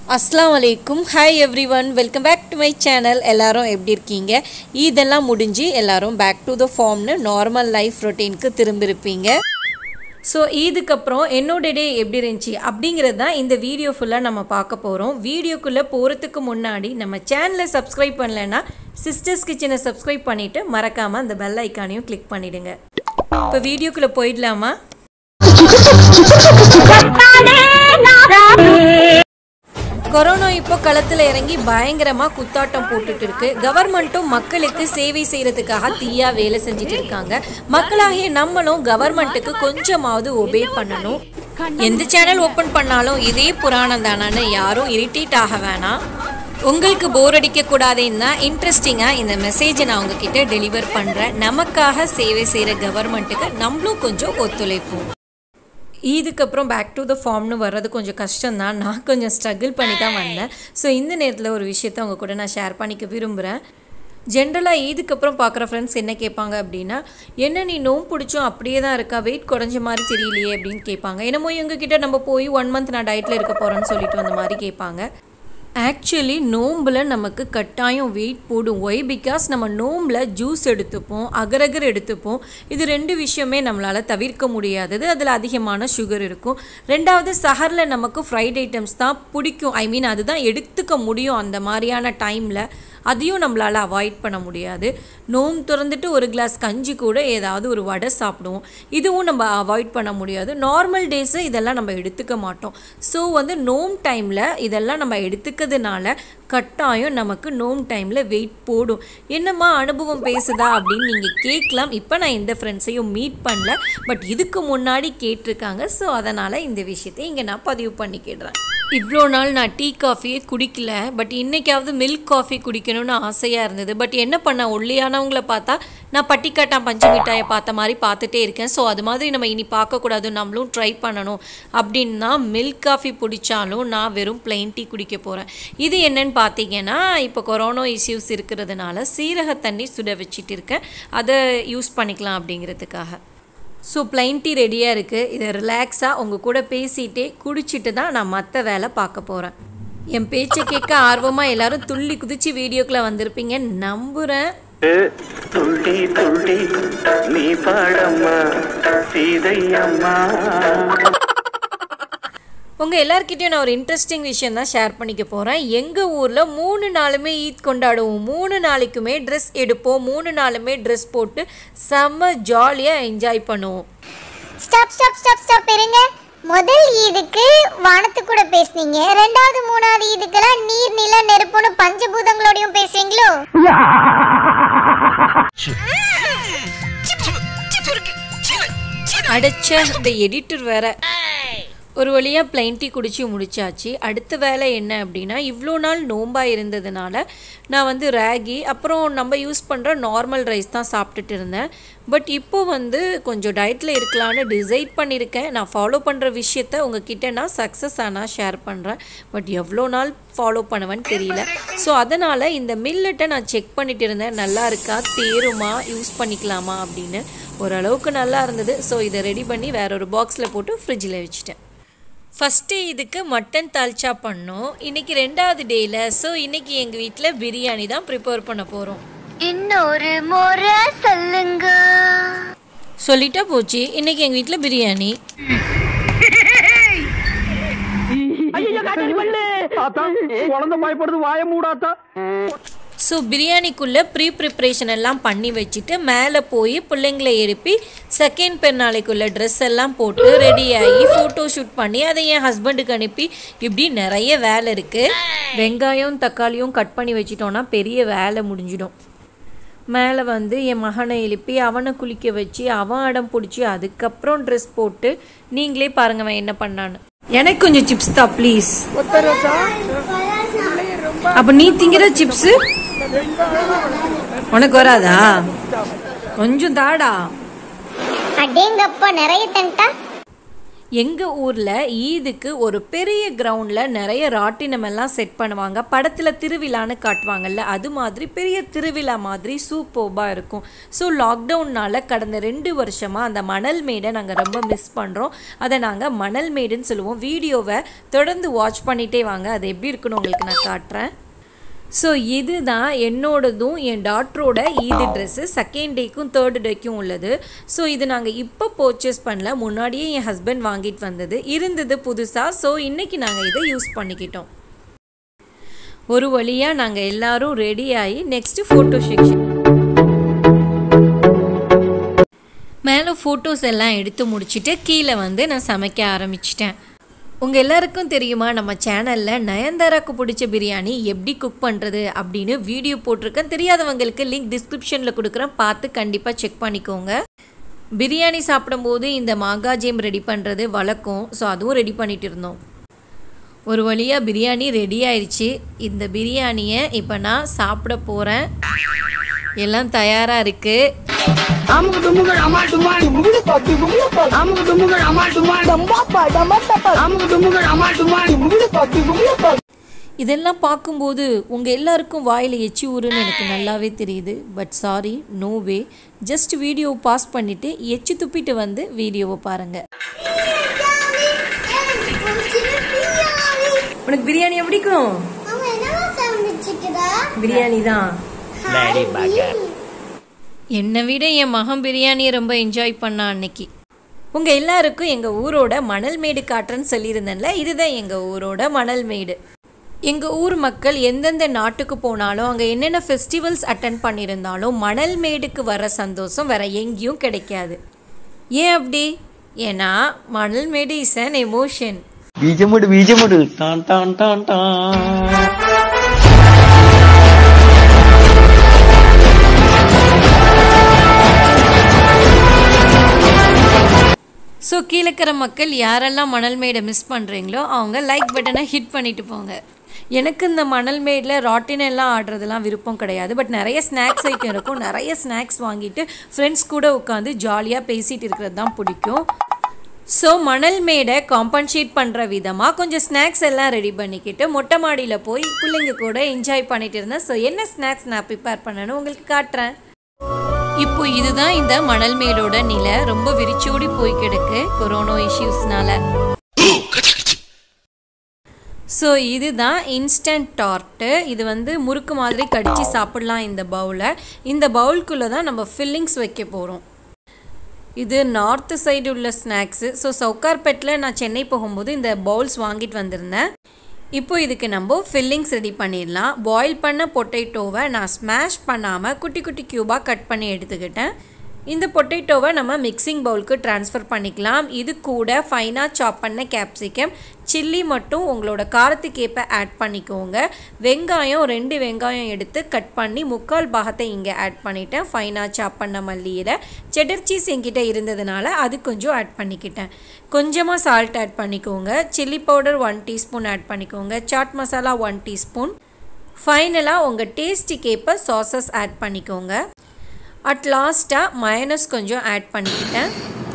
அஸ்லாம் வலைக்கும் hi everyone welcome back to my channel எல்லாரும் எப்படி இருக்கீங்க இதெல்லாம் முடிஞ்சு எல்லாரும் பேக் டு த ஃபார்ம்னு நார்மல் லைஃப் ரொட்டீனுக்கு திரும்பியிருப்பீங்க ஸோ இதுக்கப்புறம் என்னோட டே எப்படி இருந்துச்சு அப்படிங்கிறது தான் இந்த வீடியோ ஃபுல்லாக நம்ம பார்க்க போகிறோம் வீடியோக்குள்ளே போகிறதுக்கு முன்னாடி நம்ம சேனலை சப்ஸ்கிரைப் பண்ணலைன்னா சிஸ்டர்ஸ் கிச்சனை சப்ஸ்கிரைப் பண்ணிவிட்டு மறக்காமல் அந்த பெல் ஐக்கானையும் கிளிக் பண்ணிவிடுங்க இப்போ வீடியோக்குள்ளே போயிடலாமா கொரோனா இப்போ களத்தில் இறங்கி பயங்கரமாக குத்தாட்டம் போட்டுட்டு இருக்கு கவர்மெண்ட்டும் மக்களுக்கு சேவை செய்யறதுக்காக தீயா வேலை செஞ்சுட்டு இருக்காங்க மக்களாகிய நம்மளும் கவர்மெண்ட்டுக்கு கொஞ்சமாவது ஒபே பண்ணணும் எந்த சேனல் ஓப்பன் பண்ணாலும் இதே புராணம் தானான்னு யாரும் இரிட்டேட் ஆக வேணாம் உங்களுக்கு போர் அடிக்க கூடாதுன்னா இன்ட்ரெஸ்டிங்காக இந்த மெசேஜை நான் உங்ககிட்ட டெலிவர் பண்ணுறேன் நமக்காக சேவை செய்கிற கவர்மெண்ட்டுக்கு நம்மளும் கொஞ்சம் ஒத்துழைப்போம் இதுக்கப்புறம் பேக் டு த ஃபார்ம்னு வர்றது கொஞ்சம் கஷ்டம்தான் நான் கொஞ்சம் ஸ்ட்ரகிள் பண்ணி தான் வந்தேன் ஸோ இந்த நேரத்தில் ஒரு விஷயத்த உங்கள் கூட நான் ஷேர் பண்ணிக்க விரும்புகிறேன் ஜென்ரலாக இதுக்கப்புறம் பார்க்குற ஃப்ரெண்ட்ஸ் என்ன கேட்பாங்க அப்படின்னா என்ன நீ நோம் பிடிச்சும் அப்படியே தான் இருக்கா வெயிட் குறைஞ்ச மாதிரி தெரியலையே அப்படின்னு கேட்பாங்க என்னமோ எங்ககிட்ட நம்ம போய் ஒன் மந்த் நான் டயட்டில் இருக்க போகிறேன்னு சொல்லிட்டு வந்த மாதிரி கேட்பாங்க ஆக்சுவலி நோம்பில் நமக்கு கட்டாயம் வெயிட் போடும் ஒய் பிகாஸ் நம்ம நோம்பில் ஜூஸ் எடுத்துப்போம் அகரகர் எடுத்துப்போம் இது ரெண்டு விஷயமே நம்மளால் தவிர்க்க முடியாதது அதில் அதிகமான சுகர் இருக்கும் ரெண்டாவது சஹரில் நமக்கு ஃப்ரைட் ஐட்டம்ஸ் தான் பிடிக்கும் ஐ மீன் அதுதான் எடுத்துக்க முடியும் அந்த மாதிரியான டைமில் அதையும் நம்மளால் அவாய்ட் பண்ண முடியாது நோம் திறந்துட்டு ஒரு கிளாஸ் கஞ்சி கூட ஏதாவது ஒரு வடை சாப்பிடுவோம் இதுவும் நம்ம அவாய்ட் பண்ண முடியாது நார்மல் டேஸு இதெல்லாம் நம்ம எடுத்துக்க மாட்டோம் ஸோ வந்து நோம் டைமில் இதெல்லாம் நம்ம எடுத்துக்கிறதுனால கட்டாயம் நமக்கு நோம் டைமில் வெயிட் போடும் என்னம்மா அனுபவம் பேசுதா அப்படின்னு நீங்கள் கேட்கலாம் இப்போ நான் எந்த ஃப்ரெண்ட்ஸையும் மீட் பண்ணல பட் இதுக்கு முன்னாடி கேட்டிருக்காங்க ஸோ அதனால் இந்த விஷயத்தை இங்கே நான் பதிவு பண்ணிக்கிடுறேன் இவ்வளோ நாள் நான் டீ காஃபியே குடிக்கல பட் இன்றைக்காவது மில்க் காஃபி குடிக்கணும்னு ஆசையாக இருந்தது பட் என்ன பண்ண ஒல்லியானவங்கள பார்த்தா நான் பட்டிக்காட்டான் பஞ்சு மிட்டாயை பார்த்த மாதிரி பார்த்துட்டே இருக்கேன் ஸோ அது மாதிரி நம்ம இனி பார்க்கக்கூடாது நம்மளும் ட்ரை பண்ணணும் அப்படின்னா மில்க் காஃபி பிடிச்சாலும் நான் வெறும் பிளெயின் டீ குடிக்க போகிறேன் இது என்னன்னு பார்த்தீங்கன்னா இப்போ கொரோனா இஷ்யூஸ் இருக்கிறதுனால சீரக தண்ணி சுட வச்சுட்டு இருக்கேன் அதை யூஸ் பண்ணிக்கலாம் அப்படிங்கிறதுக்காக ஸோ பிளைன் டீ ரெடியாக இருக்குது இதை ரிலாக்ஸாக உங்கள் கூட பேசிகிட்டே குடிச்சிட்டு தான் நான் மற்ற வேலை பார்க்க போகிறேன் என் பேச்சை கேட்க ஆர்வமாக எல்லாரும் துள்ளி குதிச்சு வீடியோக்குள்ளே வந்திருப்பீங்க நம்புகிறேன் துள்ளி துள்ளி நீ பாடம்மா சீதையம்மா உங்கள் எல்லார்கிட்டயும் நான் ஒரு இன்ட்ரெஸ்டிங் விஷயம் தான் ஷேர் பண்ணிக்க போகிறேன் எங்கள் ஊரில் மூணு நாளுமே ஈத் கொண்டாடுவோம் மூணு நாளைக்குமே ட்ரெஸ் எடுப்போம் மூணு நாளுமே ட்ரெஸ் போட்டு செம்ம ஜாலியாக என்ஜாய் பண்ணுவோம் ஸ்டாப் ஸ்டாப் ஸ்டாப் ஸ்டாப் இருங்க முதல் ஈதுக்கு வானத்து கூட பேசுனீங்க ரெண்டாவது மூணாவது ஈதுக்கெல்லாம் நீர் நில நெருப்புன்னு பஞ்சபூதங்களோடையும் பேசுவீங்களோ அடைச்ச இந்த எடிட்டர் வேற ஒரு வழியாக பிளைன் டீ குடிச்சு முடிச்சாச்சு அடுத்த வேலை என்ன அப்படின்னா இவ்வளோ நாள் நோம்பாக இருந்ததுனால நான் வந்து ராகி அப்புறம் நம்ம யூஸ் பண்ணுற நார்மல் ரைஸ் தான் சாப்பிட்டுட்டு இருந்தேன் பட் இப்போ வந்து கொஞ்சம் டயட்டில் இருக்கலான்னு டிசைட் பண்ணியிருக்கேன் நான் ஃபாலோ பண்ணுற விஷயத்த உங்ககிட்ட நான் சக்ஸஸ் ஆனால் ஷேர் பண்ணுறேன் பட் எவ்வளோ நாள் ஃபாலோ பண்ணுவேன்னு தெரியல ஸோ அதனால் இந்த மில்லட்டை நான் செக் பண்ணிட்டு இருந்தேன் நல்லா இருக்கா தேருமா யூஸ் பண்ணிக்கலாமா அப்படின்னு ஓரளவுக்கு நல்லா இருந்தது ஸோ இதை ரெடி பண்ணி வேற ஒரு பாக்ஸில் போட்டு ஃப்ரிட்ஜில் வச்சுட்டேன் ஃபஸ்ட்டு இதுக்கு மட்டன் தால்ச்சா பண்ணோம் இன்னைக்கு ரெண்டாவது டேயில் ஸோ இன்னைக்கு எங்கள் வீட்டில் பிரியாணி தான் ப்ரிப்பேர் பண்ண போகிறோம் இன்னொரு முறை சொல்லுங்க சொல்லிட்டா போச்சு இன்னைக்கு எங்கள் வீட்டில் பிரியாணி ஆத்தா குழந்தை பயப்படுது வாய மூடாத்தா ஸோ பிரியாணிக்குள்ளே ப்ரீ ப்ரிப்ரேஷன் எல்லாம் பண்ணி வச்சுட்டு மேலே போய் பிள்ளைங்களை எழுப்பி செகண்ட் பெருநாளைக்குள்ள ட்ரெஸ் எல்லாம் போட்டு ரெடி ஆகி ஃபோட்டோ ஷூட் பண்ணி அதை என் ஹஸ்பண்டுக்கு அனுப்பி இப்படி நிறைய வேலை இருக்குது வெங்காயம் தக்காளியும் கட் பண்ணி வச்சிட்டோன்னா பெரிய வேலை முடிஞ்சிடும் மேலே வந்து என் மகனை எழுப்பி அவனை குளிக்க வச்சு அவன் அடம் பிடிச்சி அதுக்கப்புறம் ட்ரெஸ் போட்டு நீங்களே பாருங்க அவன் என்ன பண்ணான்னு எனக்கு கொஞ்சம் சிப்ஸ் தான் ப்ளீஸ் அப்ப நீ திங்கிற சிப்ஸ் உனக்கு வராதா கொஞ்சம் தாடா அடேங்கப்பா நிறைய தண்டா எங்கள் ஊரில் ஈதுக்கு ஒரு பெரிய கிரவுண்டில் நிறைய ராட்டினம் எல்லாம் செட் பண்ணுவாங்க படத்தில் திருவிழான்னு காட்டுவாங்கல்ல அது மாதிரி பெரிய திருவிழா மாதிரி சூப்பர்பாக இருக்கும் ஸோ லாக்டவுன்னால் கடந்த ரெண்டு வருஷமாக அந்த மணல் மேடை நாங்கள் ரொம்ப மிஸ் பண்ணுறோம் அதை நாங்கள் மணல் மேடுன்னு சொல்லுவோம் வீடியோவை தொடர்ந்து வாட்ச் பண்ணிகிட்டே வாங்க அது எப்படி இருக்குன்னு உங்களுக்கு நான் காட்டுறேன் ஸோ இதுதான் என்னோடதும் என் டாக்டரோட ஈது ட்ரெஸ்ஸு செகண்ட் டேக்கும் தேர்ட் டேக்கும் உள்ளது ஸோ இது நாங்கள் இப்போ பர்ச்சேஸ் பண்ணல முன்னாடியே என் ஹஸ்பண்ட் வாங்கிட்டு வந்தது இருந்தது புதுசாக ஸோ இன்றைக்கி நாங்கள் இதை யூஸ் பண்ணிக்கிட்டோம் ஒரு வழியாக நாங்கள் எல்லாரும் ரெடி ஆகி நெக்ஸ்ட்டு ஃபோட்டோ செக்ஷன் மேலே ஃபோட்டோஸ் எல்லாம் எடுத்து முடிச்சுட்டு கீழே வந்து நான் சமைக்க ஆரம்பிச்சிட்டேன் உங்கள் எல்லாருக்கும் தெரியுமா நம்ம சேனலில் நயன்தாராக்கு பிடிச்ச பிரியாணி எப்படி குக் பண்ணுறது அப்படின்னு வீடியோ போட்டிருக்கேன் தெரியாதவங்களுக்கு லிங்க் டிஸ்கிரிப்ஷனில் கொடுக்குறேன் பார்த்து கண்டிப்பாக செக் பண்ணிக்கோங்க பிரியாணி சாப்பிடும்போது இந்த மாங்காய் ரெடி பண்ணுறது வழக்கம் ஸோ அதுவும் ரெடி பண்ணிட்டு இருந்தோம் ஒரு வழியாக பிரியாணி ரெடி ஆயிடுச்சு இந்த பிரியாணியை இப்போ நான் சாப்பிட போகிறேன் எல்லாம் தயாராக இருக்குது அமுக்கு டுமுகள் அமால் டுமால் அமுக்கு டுமுகள் அமால் டுமால் அமுக்கு டுமுகள் அமால் டுமால் இதெல்லாம் பார்க்கும்போது உங்கள் எல்லாருக்கும் வாயில் எச்சி ஊறுன்னு எனக்கு நல்லாவே தெரியுது but sorry no way just video pause பண்ணிவிட்டு எச்சி துப்பிட்டு வந்து வீடியோவை பாருங்கள் உனக்கு பிரியாணி பிடிக்கும் பிரியாணி தான் என்னை விட என் மகன் பிரியாணியை ரொம்ப என்ஜாய் பண்ணான் அன்னைக்கு உங்கள் எல்லாருக்கும் எங்கள் ஊரோட மணல் மேடு காட்டுறேன்னு சொல்லியிருந்தேன்ல இதுதான் எங்கள் ஊரோட மணல் மேடு எங்கள் ஊர் மக்கள் எந்தெந்த நாட்டுக்கு போனாலும் அங்கே என்னென்ன ஃபெஸ்டிவல்ஸ் அட்டன் பண்ணியிருந்தாலும் மணல் மேடுக்கு வர சந்தோஷம் வேற எங்கேயும் கிடைக்காது ஏன் அப்படி ஏன்னா மணல் மேடு இஸ் அன் எமோஷன் ബീജമുട് ബീജമുട് ടാൻ ടാൻ ടാൻ ടാൻ ஸோ கீழே இருக்கிற மக்கள் யாரெல்லாம் மணல் மேடை மிஸ் பண்ணுறீங்களோ அவங்க லைக் பட்டனை ஹிட் பண்ணிட்டு போங்க எனக்கு இந்த மணல் மேடில் ராட்டின் எல்லாம் ஆடுறதுலாம் விருப்பம் கிடையாது பட் நிறைய ஸ்நாக்ஸ் ஐட்டம் இருக்கும் நிறைய ஸ்நாக்ஸ் வாங்கிட்டு ஃப்ரெண்ட்ஸ் கூட உட்காந்து ஜாலியாக பேசிகிட்டு இருக்கிறது தான் பிடிக்கும் ஸோ மணல் மேடை காம்பன்சேட் பண்ணுற விதமாக கொஞ்சம் ஸ்நாக்ஸ் எல்லாம் ரெடி பண்ணிக்கிட்டு மொட்டை மாடியில் போய் பிள்ளைங்க கூட என்ஜாய் பண்ணிட்டு இருந்தேன் ஸோ என்ன ஸ்நாக்ஸ் நான் ப்ரிப்பேர் பண்ணணும் உங்களுக்கு காட்டுறேன் இப்போ இதுதான் இந்த மணல் மேடோட நிலை ரொம்ப விரிச்சோடி போய் கிடக்கு கொரோனா இஷ்யூஸ்னால ஸோ இதுதான் இன்ஸ்டன்ட் டார்ட்டு இது வந்து முறுக்கு மாதிரி கடிச்சு சாப்பிடலாம் இந்த பவுலை இந்த பவுலுக்குள்ளே தான் நம்ம ஃபில்லிங்ஸ் வைக்க போகிறோம் இது நார்த்து சைடு உள்ள ஸ்நாக்ஸு ஸோ சவுக்கார்பேட்டில் நான் சென்னை போகும்போது இந்த பவுல்ஸ் வாங்கிட்டு வந்திருந்தேன் இப்போ இதுக்கு நம்ம ஃபில்லிங்ஸ் ரெடி பண்ணிடலாம் பாயில் பண்ண பொட்டேட்டோவை நான் ஸ்மாஷ் பண்ணாமல் குட்டி குட்டி க்யூபாக கட் பண்ணி எடுத்துக்கிட்டேன் இந்த பொட்டேட்டோவை நம்ம மிக்சிங் பவுலுக்கு ட்ரான்ஸ்ஃபர் பண்ணிக்கலாம் இது கூட ஃபைனாக சாப் பண்ண கேப்சிகம் சில்லி மட்டும் உங்களோட காரத்துக்கு ஏற்ப ஆட் பண்ணிக்கோங்க வெங்காயம் ரெண்டு வெங்காயம் எடுத்து கட் பண்ணி முக்கால் பாகத்தை இங்கே ஆட் பண்ணிட்டேன் ஃபைனாக சாப் பண்ண மல்லியில் செடர் சீஸ் என்கிட்ட இருந்ததுனால அது கொஞ்சம் ஆட் பண்ணிக்கிட்டேன் கொஞ்சமாக சால்ட் ஆட் பண்ணிக்கோங்க chilli powder one teaspoon add பண்ணிக்கோங்க சாட் மசாலா ஒன் டீஸ்பூன் ஃபைனலாக உங்கள் டேஸ்ட்டுக்கு ஏற்ப சாசஸ் ஆட் பண்ணிக்கோங்க அட் லாஸ்ட்டாக மயனஸ் கொஞ்சம் ஆட் பண்ணிக்கிட்டேன்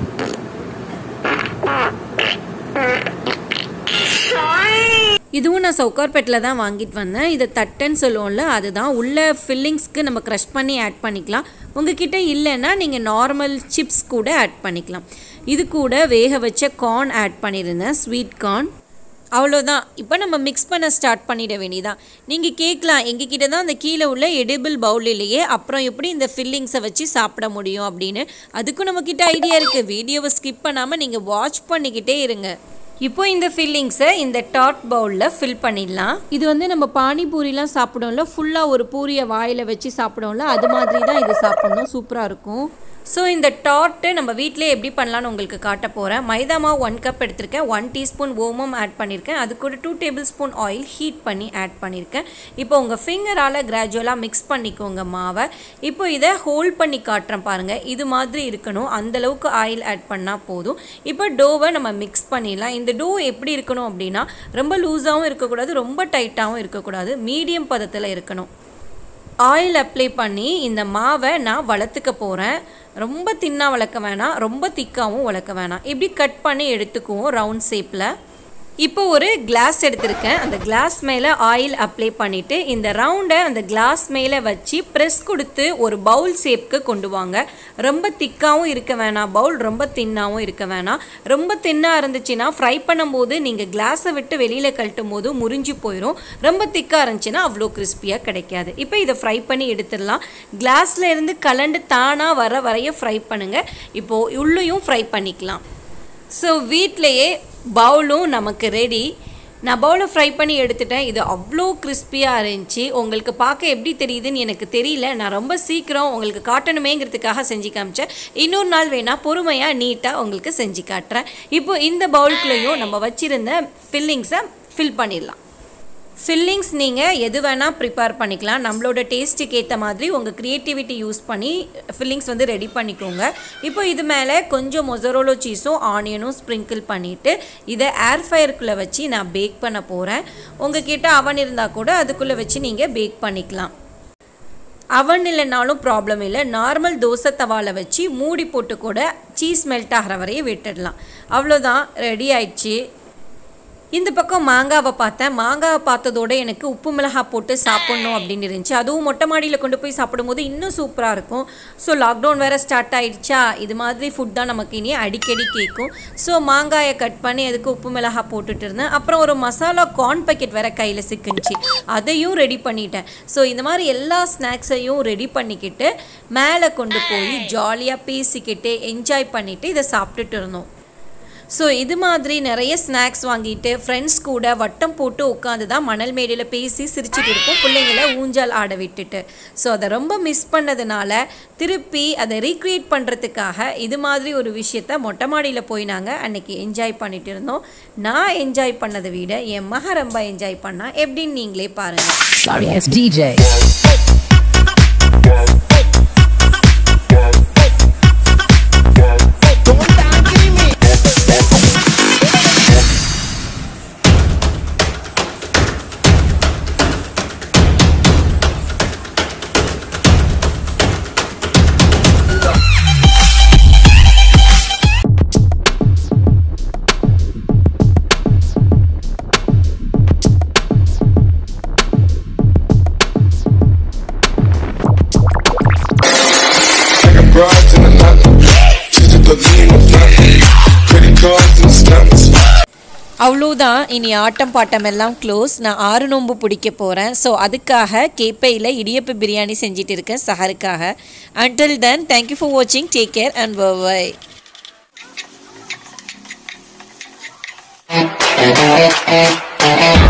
இதுவும் நான் சவுக்கார்பேட்டில் தான் வாங்கிட்டு வந்தேன் இதை தட்டைன்னு சொல்லுவோம்ல அதுதான் உள்ள ஃபில்லிங்ஸ்க்கு நம்ம க்ரஷ் பண்ணி ஆட் பண்ணிக்கலாம் உங்ககிட்ட இல்லைன்னா நீங்கள் நார்மல் சிப்ஸ் கூட ஆட் பண்ணிக்கலாம் இது கூட வேக வச்ச கார்ன் ஆட் பண்ணியிருந்தேன் ஸ்வீட் கார்ன் அவ்வளோதான் இப்போ நம்ம மிக்ஸ் பண்ண ஸ்டார்ட் பண்ணிட வேண்டியதான் நீங்கள் கேட்கலாம் எங்ககிட்ட தான் அந்த கீழே உள்ள எடிபிள் பவுல் இல்லையே அப்புறம் எப்படி இந்த ஃபில்லிங்ஸை வச்சு சாப்பிட முடியும் அப்படின்னு அதுக்கும் நம்மக்கிட்ட ஐடியா இருக்குது வீடியோவை ஸ்கிப் பண்ணாமல் நீங்கள் வாட்ச் பண்ணிக்கிட்டே இருங்க இப்போ இந்த ஃபில்லிங்ஸை இந்த டாட் பவுலில் ஃபில் பண்ணிடலாம் இது வந்து நம்ம பானிபூரிலாம் சாப்பிடுவோம்ல ஃபுல்லாக ஒரு பூரியை வாயில் வச்சு சாப்பிடுவோம்ல அது மாதிரி தான் இது சாப்பிடணும் சூப்பராக இருக்கும் ஸோ இந்த டார்ட்டு நம்ம வீட்டிலே எப்படி பண்ணலான்னு உங்களுக்கு காட்ட போகிறேன் மைதா மாவு ஒன் கப் எடுத்திருக்கேன் ஒன் டீஸ்பூன் ஓமம் ஆட் பண்ணியிருக்கேன் அது கூட two tablespoon oil heat பண்ணி ஆட் பண்ணியிருக்கேன் இப்போ உங்கள் ஃபிங்கரால் கிராஜுவலாக மிக்ஸ் பண்ணிக்கோங்க மாவை இப்போ இதை ஹோல்ட் பண்ணி காட்டுறேன் பாருங்கள் இது மாதிரி இருக்கணும் அந்தளவுக்கு ஆயில் ஆட் பண்ணால் போதும் இப்போ டோவை நம்ம மிக்ஸ் பண்ணிடலாம் இந்த டோ எப்படி இருக்கணும் அப்படின்னா ரொம்ப லூஸாகவும் இருக்கக்கூடாது ரொம்ப டைட்டாகவும் இருக்கக்கூடாது மீடியம் பதத்தில் இருக்கணும் ஆயில் அப்ளை பண்ணி இந்த மாவை நான் வளர்த்துக்க போகிறேன் ரொம்ப தின்னாக வளர்க்க வேணாம் ரொம்ப திக்காகவும் வளர்க்க வேணாம் இப்படி கட் பண்ணி எடுத்துக்குவோம் ரவுண்ட் ஷேப்பில் இப்போ ஒரு கிளாஸ் எடுத்திருக்கேன் அந்த கிளாஸ் மேலே ஆயில் அப்ளை பண்ணிவிட்டு இந்த ரவுண்டை அந்த கிளாஸ் மேலே வச்சு ப்ரெஸ் கொடுத்து ஒரு பவுல் ஷேப்க்கு கொண்டு வாங்க ரொம்ப திக்காகவும் இருக்க வேணாம் பவுல் ரொம்ப தின்னாகவும் இருக்க வேணாம் ரொம்ப தின்னாக இருந்துச்சுன்னா ஃப்ரை பண்ணும்போது நீங்கள் கிளாஸை விட்டு வெளியில் கழட்டும் போது முறிஞ்சு போயிடும் ரொம்ப திக்காக இருந்துச்சுன்னா அவ்வளோ கிறிஸ்பியாக கிடைக்காது இப்போ இதை ஃப்ரை பண்ணி எடுத்துடலாம் கிளாஸில் இருந்து கலண்டு தானாக வர வரைய ஃப்ரை பண்ணுங்கள் இப்போது உள்ளேயும் ஃப்ரை பண்ணிக்கலாம் ஸோ வீட்டிலையே பவுலும் நமக்கு ரெடி நான் பவுலை ஃப்ரை பண்ணி எடுத்துட்டேன் இது அவ்வளோ கிறிஸ்பியாக இருந்துச்சு உங்களுக்கு பார்க்க எப்படி தெரியுதுன்னு எனக்கு தெரியல நான் ரொம்ப சீக்கிரம் உங்களுக்கு காட்டணுமேங்கிறதுக்காக செஞ்சு காமிச்சேன் இன்னொரு நாள் வேணால் பொறுமையாக நீட்டாக உங்களுக்கு செஞ்சு காட்டுறேன் இப்போ இந்த பவுலுக்குள்ளேயும் நம்ம வச்சுருந்த ஃபில்லிங்ஸை ஃபில் பண்ணிடலாம் ஃபில்லிங்ஸ் நீங்கள் எது வேணால் ப்ரிப்பேர் பண்ணிக்கலாம் நம்மளோட டேஸ்ட்டுக்கு ஏற்ற மாதிரி உங்கள் க்ரியேட்டிவிட்டி யூஸ் பண்ணி ஃபில்லிங்ஸ் வந்து ரெடி பண்ணிக்கோங்க இப்போ இது மேலே கொஞ்சம் மொசரோலோ சீஸும் ஆனியனும் ஸ்ப்ரிங்கிள் பண்ணிவிட்டு இதை ஏர் ஃபயருக்குள்ளே வச்சு நான் பேக் பண்ண போகிறேன் உங்ககிட்ட அவன் இருந்தால் கூட அதுக்குள்ளே வச்சு நீங்கள் பேக் பண்ணிக்கலாம் அவன் இல்லைனாலும் ப்ராப்ளம் இல்லை நார்மல் தோசை தவாவில் வச்சு மூடி போட்டு கூட சீஸ் மெல்ட் ஆகிற வரையும் விட்டுடலாம் அவ்வளோதான் ரெடி ஆயிடுச்சு இந்த பக்கம் மாங்காவை பார்த்தேன் மாங்காவை பார்த்ததோட எனக்கு உப்பு மிளகாய் போட்டு சாப்பிட்ணும் அப்படின்னு இருந்துச்சு அதுவும் மொட்டை மாடியில் கொண்டு போய் சாப்பிடும்போது இன்னும் சூப்பராக இருக்கும் ஸோ லாக்டவுன் வேறு ஸ்டார்ட் ஆயிடுச்சா இது மாதிரி ஃபுட் தான் நமக்கு இனி அடிக்கடி கேட்கும் ஸோ மாங்காயை கட் பண்ணி அதுக்கு உப்பு மிளகாய் போட்டுட்டு இருந்தேன் அப்புறம் ஒரு மசாலா கார்ன் பாக்கெட் வேற கையில் சிக்கிச்சு அதையும் ரெடி பண்ணிட்டேன் ஸோ இந்த மாதிரி எல்லா ஸ்நாக்ஸையும் ரெடி பண்ணிக்கிட்டு மேலே கொண்டு போய் ஜாலியாக பேசிக்கிட்டு என்ஜாய் பண்ணிவிட்டு இதை சாப்பிட்டுட்டு இருந்தோம் ஸோ இது மாதிரி நிறைய ஸ்நாக்ஸ் வாங்கிட்டு ஃப்ரெண்ட்ஸ் கூட வட்டம் போட்டு உட்காந்து தான் மணல் மேடையில் பேசி சிரிச்சுட்டு இருப்போம் பிள்ளைங்கள ஊஞ்சல் ஆட விட்டுட்டு ஸோ அதை ரொம்ப மிஸ் பண்ணதுனால திருப்பி அதை ரீக்ரியேட் பண்ணுறதுக்காக இது மாதிரி ஒரு விஷயத்த மொட்டை மாடியில் போய் நாங்கள் அன்னைக்கு என்ஜாய் பண்ணிட்டு இருந்தோம் நான் என்ஜாய் பண்ணதை விட என் மக ரொம்ப என்ஜாய் பண்ணா எப்படின்னு நீங்களே பாருங்கள் Sorry, it's DJ. I got broads in Atlanta. Just to the lean of Atlanta. Credit cards and stamps. அவ்வளோதான் இனி ஆட்டம் பாட்டம் எல்லாம் க்ளோஸ் நான் ஆறு நோன்பு பிடிக்க போகிறேன் ஸோ அதுக்காக கேப்பையில் இடியப்ப பிரியாணி செஞ்சுட்டு இருக்கேன் சஹருக்காக அன்டில் தென் தேங்க்யூ ஃபார் வாட்சிங் take care and bye Thank you.